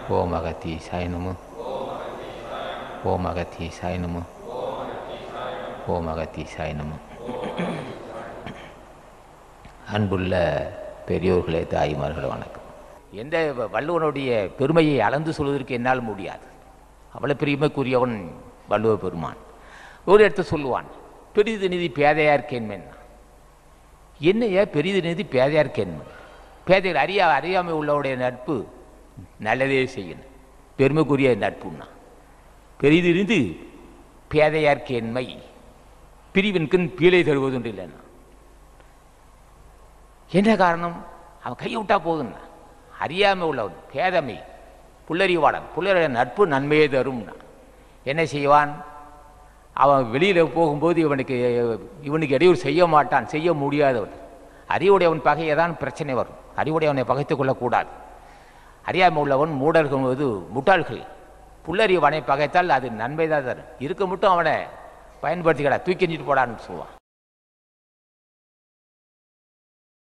ஓம் அகத்தீசாய நம ஓம் அகத்தீசாய நம ஓம் அகத்தீசாய நம அன்புள்ள பெரியோர்களே தாய்மார்களே வணக்கம் எந்த வ- வள்ளுவனுடைய பெருமையை அளந்து சொல்வதற்கு என்னால் முடியாது அவ்வளோ பெருமைக்குரியவன் வள்ளுவ பெருமான் ஒரு இடத்த சொல்லுவான் பெரிது நிதி பேதையார் கேண்மன் என்னையா பெரிது நிதி பேதையார் கேண்மன் பேதைகள் அறியா அறியாமை உள்ளவருடைய நட்பு நல்லதே செய்யணும் பெருமைக்குரிய நட்புன்னா பெரிதிருந்து பேதையார் கேண்மை பிரிவின்கண் பீழை தருவதுண்டு இல்லைன்னா என்ன காரணம் அவன் கையை விட்டா போதும்னா அறியாமை உள்ளவன் பேதமை புல்லறிவாளன் புல்லறிய நட்பு நன்மையே தரும்னா என்ன செய்வான் அவன் வெளியில் போகும்போது இவனுக்கு இவனுக்கு இடையூறு செய்ய மாட்டான் செய்ய முடியாதவன் அறிவுடையவன் பகையை தான் பிரச்சனை வரும் அறிவுடையவனை பகைத்துக் கொள்ளக்கூடாது அறியாமை உள்ளவன் மூடர்கள் போது முட்டாள்கள் புல்லறிவனை பகைத்தால் அது நன்மை தான் தரும் இருக்க மட்டும் அவனை பயன்படுத்திக்கடா தூக்கி எறிஞ்சிட்டு போடான்னு சொல்லுவான்